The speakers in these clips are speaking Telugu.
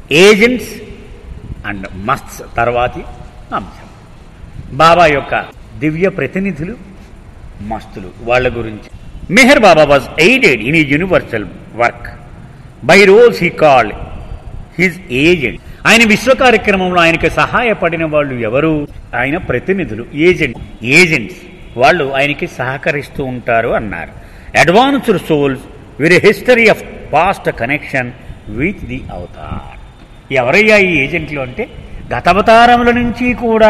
ఏజెంట్స్ అండ్ మస్ట్స్ తర్వాతి అంశం బాబా యొక్క దివ్య ప్రతినిధులు మస్తులు వాళ్ళ గురించి Meher Baba was aided in the universal work by roles he called his agent ఆయన విశ్వ కార్యక్రమంలో ఆయనకి సహాయపడిన వాళ్ళు ఎవరు ఆయన ప్రతినిధులు ఏజెంట్ ఏజెంట్స్ వాళ్ళు ఆయనకి సహకరిస్తూ ఉంటారు అన్నారు advanced souls with history of past connection with the avatar ఎవరయ్యా ఈ ఏజెంట్లు అంటే గతవతారముల నుంచి కూడా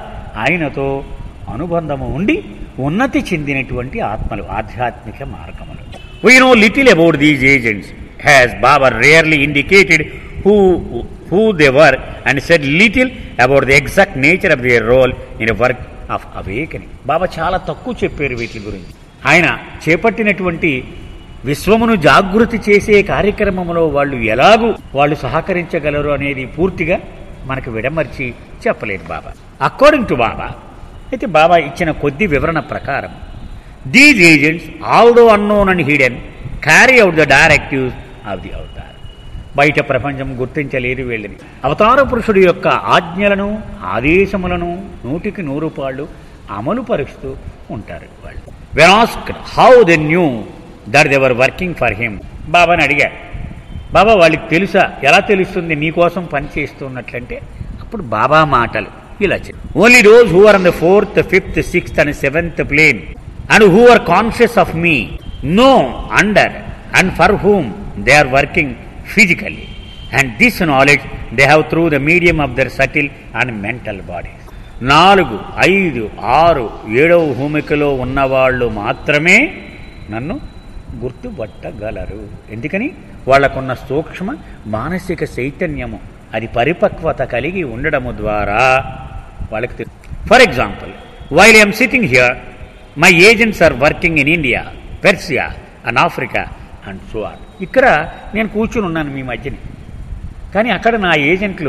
ఆయనతో అనుబంధము ఉండి ఉన్నతి చెందినటువంటి ఆత్మలు ఆధ్యాత్మిక మార్గములు we know little about these agents has Baba rarely indicated who who they were and said little about the exact nature of their role in work of awakening Baba చాలా తక్కువ చెప్పారు వీటి గురించి ఆయన చేపట్టినటువంటి విశ్వమును జాగృతి చేసే కార్యక్రమంలో వాళ్ళు ఎలాగూ వాళ్ళు సహకరించగలరు అనేది పూర్తిగా మనకు విడమర్చి చెప్పలేదు బాబా అకార్డింగ్ టు బాబా అయితే బాబా ఇచ్చిన కొద్ది వివరణ ప్రకారం these agents although unknown and hidden carry out the directives of the avatar బయట ప్రపంచం గుర్తించలేదు వీళ్ళని అవతార పురుషుడి యొక్క ఆజ్ఞలను ఆదేశములను నూటికి నూరు పాళ్ళు అమలు పరుస్తూ ఉంటారు వాళ్ళు when asked how the knew that they were working for him బాబాని అడిగారు బాబా వాళ్ళకి తెలుసా ఎలా తెలుస్తుంది నీకోసం పని చేస్తున్నట్లంటే అప్పుడు బాబా మాటలు ఇలా only rose who are on the fourth fifth sixth and seventh plane and who are conscious of me know under and for whom they are working physically and this knowledge they have through the medium of their subtle and mental bodies నాలుగు ఐదు ఆరు ఏడవ భూమికలో ఉన్నవాళ్ళు మాత్రమే నన్ను గుర్తుపట్టగలరు ఎందుకని వాళ్లకున్న సూక్ష్మ మానసిక చైతన్యము అది పరిపక్వత కలిగి ఉండడము ద్వారా వాళ్ళకి for example while I'm sitting here my agents are working in India Persia and Africa and so on ఇక్కడ నేను కూర్చుని ఉన్నాను మీ మధ్యని కానీ అక్కడ నా ఏజెంట్లు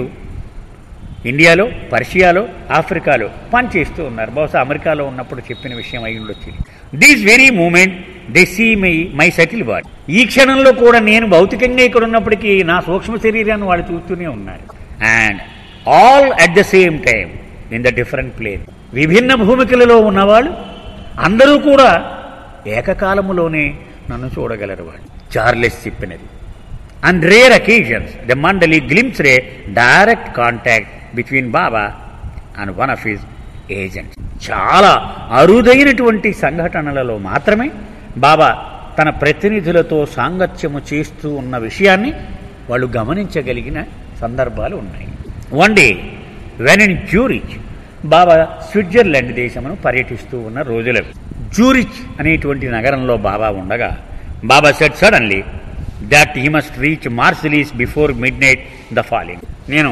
ఇండియాలో పర్షియాలో ఆఫ్రికాలో పనిచేస్తూ ఉన్నారు బహుశా అమెరికాలో ఉన్నప్పుడు చెప్పిన విషయం అయి ఉండొచ్చు these very moment they see my my subtle body ఈ క్షణంలో కూడా నేను భౌతికంగా ఇక్కడ ఉన్నప్పటికీ నా సూక్ష్మ శరీరాన్ని వాళ్ళు చూస్తూనే ఉన్నారు and all at the same time in the different plane విభిన్న భూమికలలో ఉన్నవాళ్ళు అందరూ కూడా ఏకకాలములోనే నన్ను చూడగలరు వాళ్ళు చార్లెస్ చెప్పినది and rare occasions the mandali glimpsed a direct contact between Baba and one of his agents చాలా అరుదైనటువంటి సంఘటనలలో మాత్రమే బాబా తన ప్రతినిధులతో సాంగత్యము చేస్తూ ఉన్న విషయాన్ని వాళ్ళు గమనించగలిగిన సందర్భాలు ఉన్నాయి one day when in Zurich Baba Switzerland దేశమును పర్యటిస్తూ ఉన్న రోజులవి జూరిచ్ అనేటువంటి నగరంలో బాబా ఉండగా Baba said suddenly that he must reach Marseilles before midnight the following నేను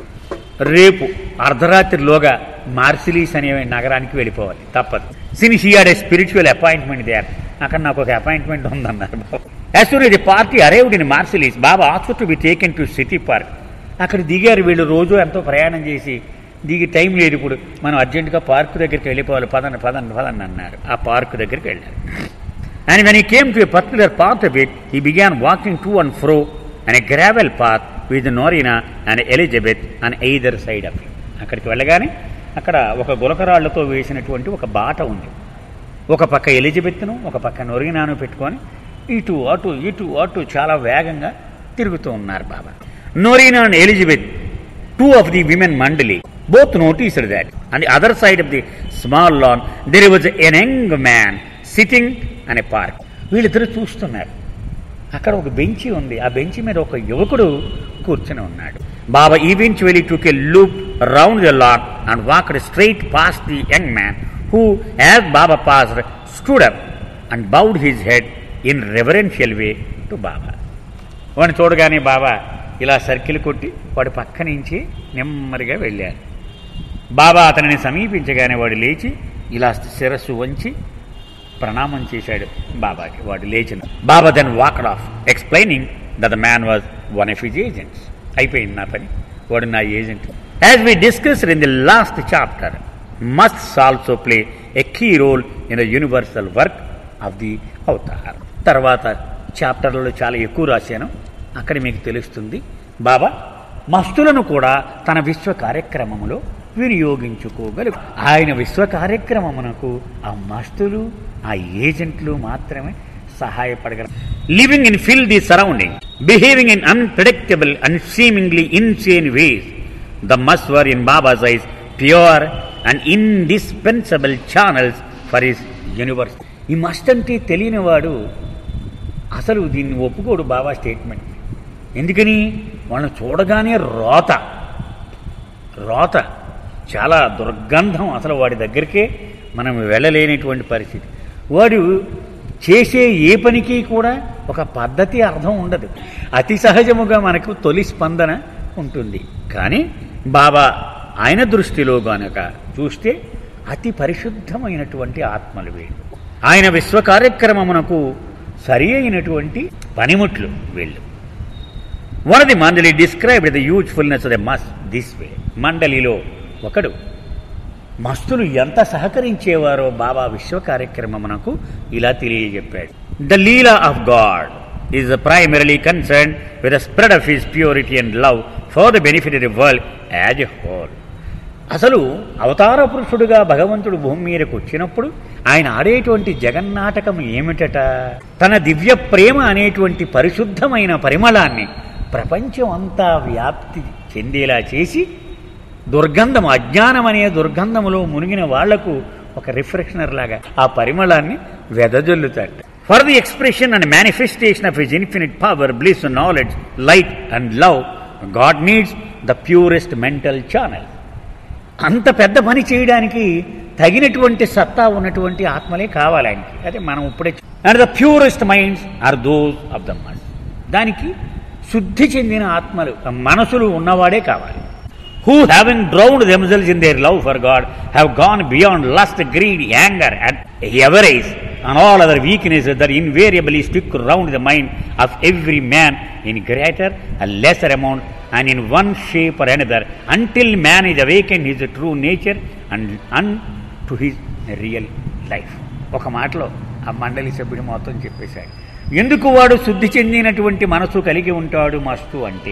రేపు అర్ధరాత్రిలోగా మార్సిలీస్ అనే నగరానికి వెళ్ళిపోవాలి తప్పదు since he had a spiritual appointment there అక్కడ నాకు ఒక అపాయింట్మెంట్ ఉందన్నారు as sure the party arrived in Marseilles Baba asked to be taken to city park అక్కడ దిగారు వీళ్ళు రోజు ఎంతో ప్రయాణం చేసి దిగి టైం లేదు ఇప్పుడు మనం అర్జెంటుగా పార్క్ దగ్గరికి వెళ్ళిపోవాలి పదండి పదండి పదండి అన్నారు ఆ పార్క్ దగ్గరికి వెళ్ళారు and when he came to a particular path of it he began walking to and fro and a gravel path with Norina and Elizabeth and either side of it అక్కడికి వెళ్ళగానే అక్కడ ఒక గులకరాళ్లతో వేసినటువంటి ఒక బాట ఉంది ఒక పక్క ఎలిజబెత్ను ఒక పక్క నొరిగినాను పెట్టుకొని ఇటు అటు ఇటు అటు చాలా వేగంగా తిరుగుతూ ఉన్నారు Baba Norina and Elizabeth two of the women mandali both noticed that and the other side of the small lawn there was an young man sitting అనే పార్క్ వీళ్ళిద్దరూ చూస్తున్నారు అక్కడ ఒక బెంచి ఉంది ఆ బెంచి మీద ఒక యువకుడు కూర్చుని ఉన్నాడు Baba eventually took a loop round the lawn and walked straight past the young man who as Baba passed stood up and bowed his head in reverential way to Baba వాడిని చూడగానే బాబా ఇలా సర్కిల్ కొట్టి వాడి పక్క నుంచి నెమ్మదిగా వెళ్ళారు బాబా అతనిని సమీపించగానే వాడు లేచి ఇలా శిరస్సు వంచి ప్రణామం చేశాడు బాబాకి వాడు లేచిన Baba then walked off explaining that the man was one of his agents అయిపోయింది నా పని వాడు నా agent as we discussed in the last chapter must also play a key role in the universal work of the avatar తర్వాత చాప్టర్లలో చాలా ఎక్కువ రాశాను అక్కడ మీకు తెలుస్తుంది బాబా మస్తులను కూడా తన విశ్వ కార్యక్రమములో వినియోగించుకోగలరు ఆయన విశ్వ కార్యక్రమమునకు ఆ మస్తులు ఆ ఏజెంట్లు మాత్రమే సహాయపడగలరు living in filth the surrounding behaving in unpredictable and seemingly insane ways the mast were in Baba's eyes pure and indispensable channels for his universe ఈ మస్ట్ అంటే తెలియని వాడు అసలు దీన్ని ఒప్పుకోడు బాబా స్టేట్మెంట్ ఎందుకని వాళ్ళని చూడగానే రోత రోత చాలా దుర్గంధం అసలు వాడి దగ్గరికే మనం వెళ్ళలేనటువంటి పరిస్థితి వాడు చేసే ఏ పనికి కూడా ఒక పద్ధతి అర్థం ఉండదు అతి సహజముగా మనకు తొలి స్పందన ఉంటుంది కానీ బాబా ఆయన దృష్టిలో గనక చూస్తే అతి పరిశుద్ధమైనటువంటి ఆత్మలు వీళ్ళు ఆయన విశ్వ కార్యక్రమమునకు సరి అయినటువంటి పనిముట్లు వీళ్ళు one the mandali described the usefulness of the mast this way మండలిలో ఒకడు మస్తులు ఎంత సహకరించేవారో బాబా విశ్వ కార్యక్రమమునకు ఇలా తెలియజెప్పాడు the lila of God is primarily concern with the spread of his purity and love for the benefit of the world as a whole అసలు అవతార పురుషుడుగా భగవంతుడు భూమి మీదకు వచ్చినప్పుడు ఆయన ఆడేటువంటి జగన్నాటకం ఏమిటట తన దివ్య ప్రేమ అనేటువంటి పరిశుద్ధమైన పరిమళాన్ని ప్రపంచం అంతా వ్యాప్తి చెందేలా చేసి దుర్గంధం అజ్ఞానం అనే దుర్గంధములో మునిగిన వాళ్లకు ఒక రిఫ్రెషనర్ లాగా ఆ పరిమళాన్ని వెదజల్లుతాడు for the expression and manifestation of his infinite power bliss knowledge light and love God needs the purest mental channel అంత పెద్ద పని చేయడానికి తగినటువంటి సత్తా ఉన్నటువంటి ఆత్మలే కావాలి ఆయనకి అదే మనం ఇప్పుడే and the purest minds are those of the mind దానికి శుద్ధి చెందిన ఆత్మలు మనసులు ఉన్నవాడే కావాలి who having drowned themselves in their love for God have gone beyond lust greed anger and avarice and all other weakness that invariably stick round the mind of every man in greater and lesser amount and in one shape or another until man is awaken his true nature and an to his real life ఒక మాటలో ఆ మండలి సభ్యుడు మొత్తం చెప్పేశాడు ఎందుకు వాడు శుద్ధి చెందినటువంటి మనసు కలిగి ఉంటాడు మస్తు అంటే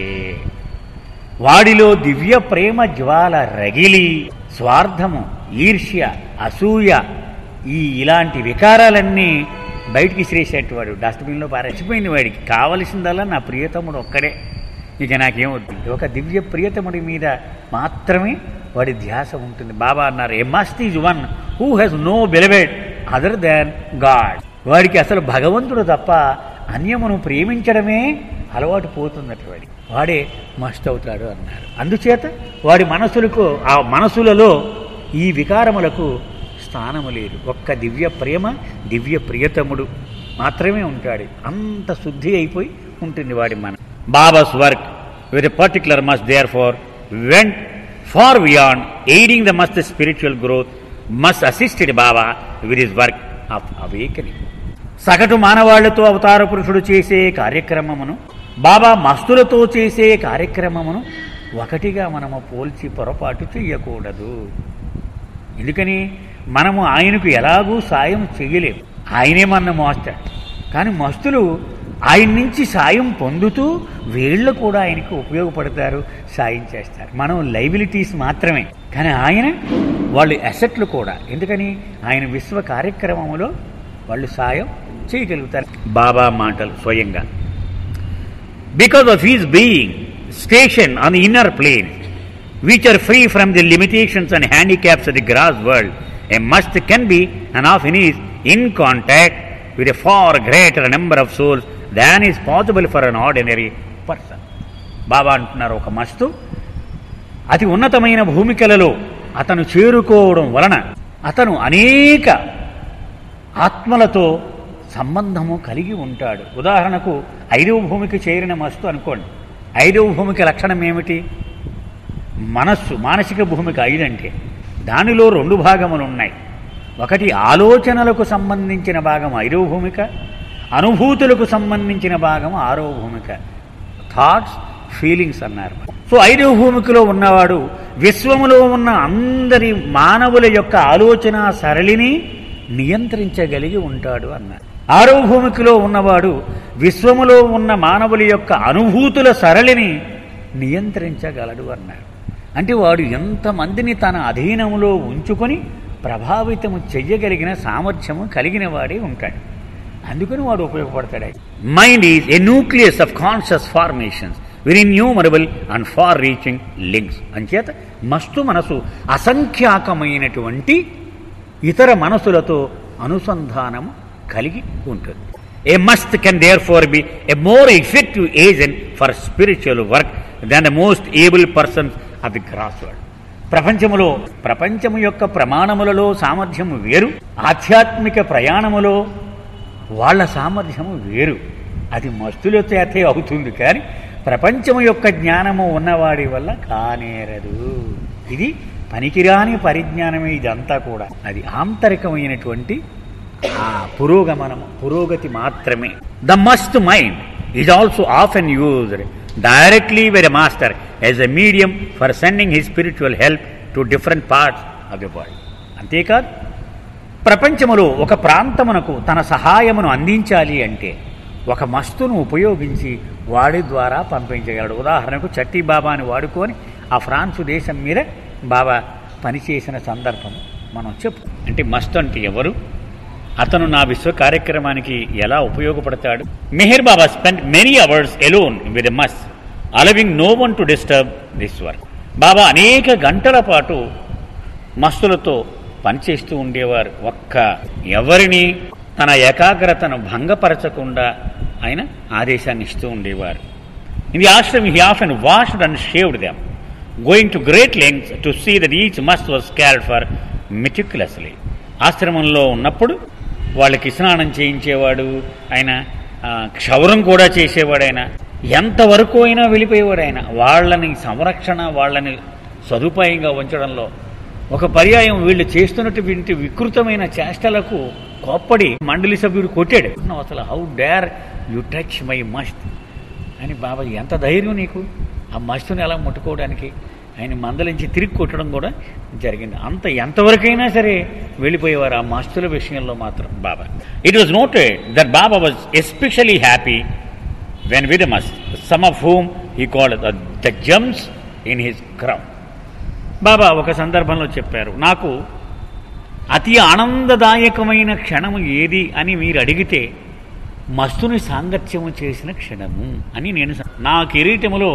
వాడిలో దివ్య ప్రేమ జ్వాల రగిలి స్వార్థము ఈర్ష్య అసూయ ఈ ఇలాంటి వికారాలన్నీ బయటికి శ్రేసేటవాడు డస్ట్బిన్లో పారేసిపోయింది వాడికి కావలసిందల్లా నా ప్రియతముడు ఒక్కడే ఇక నాకేమొద్దు ఒక దివ్య ప్రియతముడి మీద మాత్రమే వాడి ధ్యాస ఉంటుంది బాబా అన్నారు a mast is one who has no beloved other than God వాడికి అసలు భగవంతుడు తప్ప అన్యమును ప్రేమించడమే అలవాటు పోతుందట వాడి వాడే మస్ట్ అవుతాడు అన్నారు అందుచేత వాడి మనసులకు ఆ మనసులలో ఈ వికారములకు స్థానము లేదు ఒక్క దివ్య ప్రేమ దివ్య ప్రియతముడు మాత్రమే ఉంటాడు అంత శుద్ధి అయిపోయి ఉంటుంది వాడి మన Baba's work with particular mast therefore went far beyond aiding the mast spiritual growth mast assisted Baba with his work of awakening సగటు మానవాళ్లతో అవతార పురుషుడు చేసే కార్యక్రమమును బాబా మస్తులతో చేసే కార్యక్రమమును ఒకటిగా మనము పోల్చి పొరపాటు చెయ్యకూడదు ఎందుకని మనము ఆయనకు ఎలాగూ సాయం చెయ్యలేము ఆయనే మన మోస్తాడు కానీ మస్తులు ఆయన నుంచి సాయం పొందుతూ వీళ్ళు కూడా ఆయనకు ఉపయోగపడతారు సాయం చేస్తారు మనం లైబిలిటీస్ మాత్రమే కానీ ఆయన వాళ్ళు అసెట్లు కూడా ఎందుకని ఆయన విశ్వ కార్యక్రమములో వాళ్ళు సాయం చేయగలుగుతారు బాబా మాటలు స్వయంగా because of his being stationed on the inner plane, which are free from the limitations and handicaps of the gross world, a must can be and often is in contact with a far greater number of souls than is possible for an ordinary person. బాబా అంటున్నారు ఒక మస్తు అతి ఉన్నతమైన భూమికలలో అతను చేరుకోవడం వలన అతను అనేక ఆత్మలతో సంబంధము కలిగి ఉంటాడు ఉదాహరణకు ఐదవ భూమికి చేరిన మస్తు అనుకోండి ఐదవ భూమికి లక్షణం ఏమిటి మనస్సు మానసిక భూమికి ఐదంటే దానిలో రెండు భాగములు ఉన్నాయి ఒకటి ఆలోచనలకు సంబంధించిన భాగం ఐదవ భూమిక అనుభూతులకు సంబంధించిన భాగం ఆరవ భూమిక థాట్స్ ఫీలింగ్స్ అన్నారు సో ఐదవ భూమికలో ఉన్నవాడు విశ్వములో ఉన్న అందరి మానవుల యొక్క ఆలోచన సరళిని నియంత్రించగలిగి ఉంటాడు అన్నారు ఆరో భూమికలో ఉన్నవాడు విశ్వములో ఉన్న మానవుల యొక్క అనుభూతుల సరళిని నియంత్రించగలడు అన్నారు అంటే వాడు ఎంతమందిని తన అధీనంలో ఉంచుకొని ప్రభావితము చెయ్యగలిగిన సామర్థ్యము కలిగిన వాడే ఉంటాడు అందుకని వాడు ఉపయోగపడతాడు mind is a nucleus of conscious formations very numerable and far reaching links అంచేత మస్తు మనసు అసంఖ్యాకమైనటువంటి ఇతర మనసులతో అనుసంధానము కలిగి ఉంటుంది a mast can therefore be a more effective agent for spiritual work than the most able persons of the gross world ప్రపంచములో ప్రపంచము యొక్క ప్రమాణములలో సామర్థ్యము వేరు ఆధ్యాత్మిక ప్రయాణములో వాళ్ళ సామర్థ్యము వేరు అది మస్తుల చేతే అవుతుంది కానీ ప్రపంచము యొక్క జ్ఞానము ఉన్నవాడి వల్ల కానేరదు ఇది పనికిరాని పరిజ్ఞానమే ఇదంతా కూడా అది ఆంతరికమైనటువంటి ఆ పురోగమనము పురోగతి మాత్రమే the mast mind is also ఆఫ్ అండ్ used directly were master as a medium for sending he spiritual help to different parts of the world అంతేకాదు ప్రపంచములో ఒక ప్రాంతమునకు తన సహాయమును అందించాలి అంటే ఒక మస్తును ఉపయోగించి వాడి ద్వారా పంపించగలడు ఉదాహరణకు చట్టి బాబాని వాడుకొని ఆ ఫ్రాన్సు దేశం మీద బాబా పనిచేసిన సందర్భం మనం చెప్పు అంటే మస్తు అంటే ఎవరు అతను నా విశ్వ కార్యక్రమానికి ఎలా ఉపయోగపడతాడు Meher Baba spend many hours alone with mast allowing no one to disturb this work Baba అనేక గంటల పాటు మస్తులతో పనిచేస్తూ ఉండేవారు ఒక్క ఎవరిని తన ఏకాగ్రతను భంగపరచకుండా ఆయన ఆదేశాన్ని ఇస్తూ ఉండేవారు ఇన్ ది ఆశ్రమ్ హీ ఆఫ్ అండ్ washed and shaved them going to great lengths to see that each mast was cared for meticulously ఆశ్రమంలో ఉన్నప్పుడు వాళ్ళకి స్నానం చేయించేవాడు ఆయన ఆ, క్షౌరం కూడా చేసేవాడు ఆయన ఎంతవరకు అయినా వెళ్ళిపోయేవాడు ఆయన వాళ్ళని సంరక్షణ వాళ్ళని సదుపాయంగా ఉంచడంలో ఒక పర్యాయం వీళ్ళు చేస్తున్నటువంటి వికృతమైన చేష్టలకు కోప్పడి మండలి సభ్యుడు కొట్టాడు అసలు how dare you touch my mast అని బాబా ఎంత ధైర్యం నీకు ఆ మస్తుని ఎలా ముట్టుకోవడానికి ఆయన మందలించి తిరిగి కొట్టడం కూడా జరిగింది అంత ఎంతవరకైనా సరే వెళ్ళిపోయేవారు ఆ మస్తుల విషయంలో మాత్రం Baba it was noted that Baba was especially happy when with mast some of whom he called the gems in his crown Baba ఒక సందర్భంలో చెప్పారు నాకు అతి ఆనందదాయకమైన క్షణము ఏది అని మీరు అడిగితే మస్తుని సాంగత్యము చేసిన క్షణము అని నేను స- నా కిరీటములో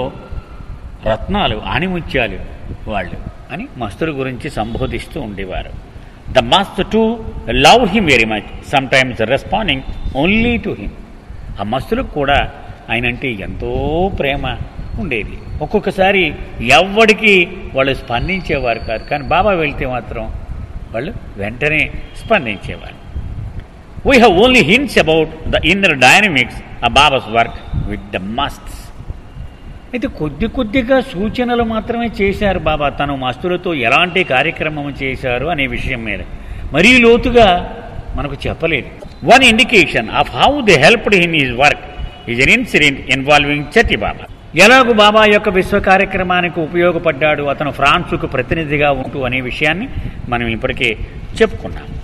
రత్నాలు ఆణిముత్యాలు వాళ్ళు అని మస్తుల గురించి సంబోధిస్తూ ఉండేవారు the mast to love him very much sometimes responding only to him ఆ మస్తులకు కూడా ఆయన అంటే ఎంతో ప్రేమ ఉండేది ఒక్కొక్కసారి ఎవ్వడికి వాళ్ళు స్పందించేవారు కాదు కానీ బాబా వెళ్తే మాత్రం వాళ్ళు వెంటనే స్పందించేవారు we have only hints about the inner dynamics of Baba's work with the masts అయితే కొద్ది కొద్దిగా సూచనలు మాత్రమే చేశారు బాబా తను మస్తులతో ఎలాంటి కార్యక్రమం చేశారు అనే విషయం మీద మరీ లోతుగా మనకు చెప్పలేదు one indication of how the helped in his work is an incident involving Chatti Baba ఎలాగూ బాబా యొక్క విశ్వ కార్యక్రమానికి ఉపయోగపడ్డాడు అతను ఫ్రాన్సుకు ప్రతినిధిగా ఉంటూ అనే విషయాన్ని మనం ఇప్పటికే చెప్పుకున్నాం